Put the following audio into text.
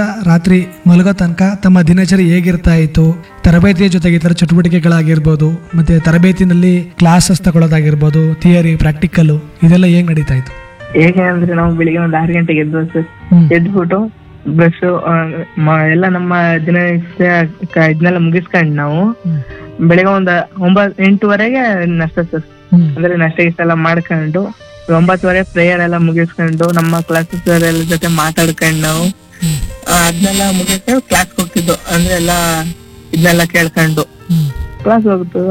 ರಾತ್ರಿ ಮಲಗೋ ತನಕ ತಮ್ಮ ದಿನಚರಿ ಹೇಗಿರ್ತಾ ಇತ್ತು ತರಬೇತಿಯ ಜೊತೆಗೆ ಇತರ ಚಟುವಟಿಕೆಗಳಾಗಿರ್ಬೋದು ಮತ್ತೆ ತರಬೇತಿನಲ್ಲಿ ಕ್ಲಾಸಸ್ ತಗೊಳ್ಳೋದಾಗಿರ್ಬೋದು ಥಿಯರಿ ಪ್ರಾಕ್ಟಿಕಲ್ ಇದೆಲ್ಲ ಹೇಗ್ ನಡೀತಾ ಇತ್ತು ಹೇಗೆ ಅಂದ್ರೆ ನಾವು ಬೆಳಿಗ್ಗೆ ಒಂದು ಆರು ಗಂಟೆಗೆ ಎದ್ದು ಸರ್ ಹ್ಮ್. ಎದ್ಬಿಟ್ಟು ಬ್ರಷ್ ಎಲ್ಲ ನಮ್ಮ ದಿನನಿತ್ಯ ಕ- ಇದನ್ನೆಲ್ಲ ಮುಗಿಸ್ಕೊಂಡು ನಾವು ಬೆಳಿಗ್ಗೆ ಒಂದು ಒಂಬತ್ ಎಂಟುವರೆಗೆ ನಷ್ಟ ಸರ್ ಹ್ಮ್. ಅಂದ್ರೆ ನಷ್ಟ ಗಿಷ್ಟ ಎಲ್ಲ ಮಾಡ್ಕೊಂಡು ಒಂಬತ್ತುವರೆ ಪ್ರೇಯರ್ ಎಲ್ಲ ಮುಗಿಸ್ಕೊಂಡು ನಮ್ಮ ಕ್ಲಾಸಸ್ ಎಲ್ಲ ಜೊತೆ ಮಾತಾಡ್ಕೊಂಡು ನಾವು ಹ್ಮ್. ಆ, ಅದ್ನೆಲ್ಲ ಮುಗಿಸ್ಕೊಂಡು ಕ್ಲಾಸ್ ಹೋಗ್ತಿದ್ದು ಅಂದ್ರೆ ಎಲ್ಲ ಇದನ್ನೆಲ್ಲ ಕೇಳ್ಕೊಂಡು ಹ್ಮ್. ಕ್ಲಾಸ್ ಹೋಗ್ತು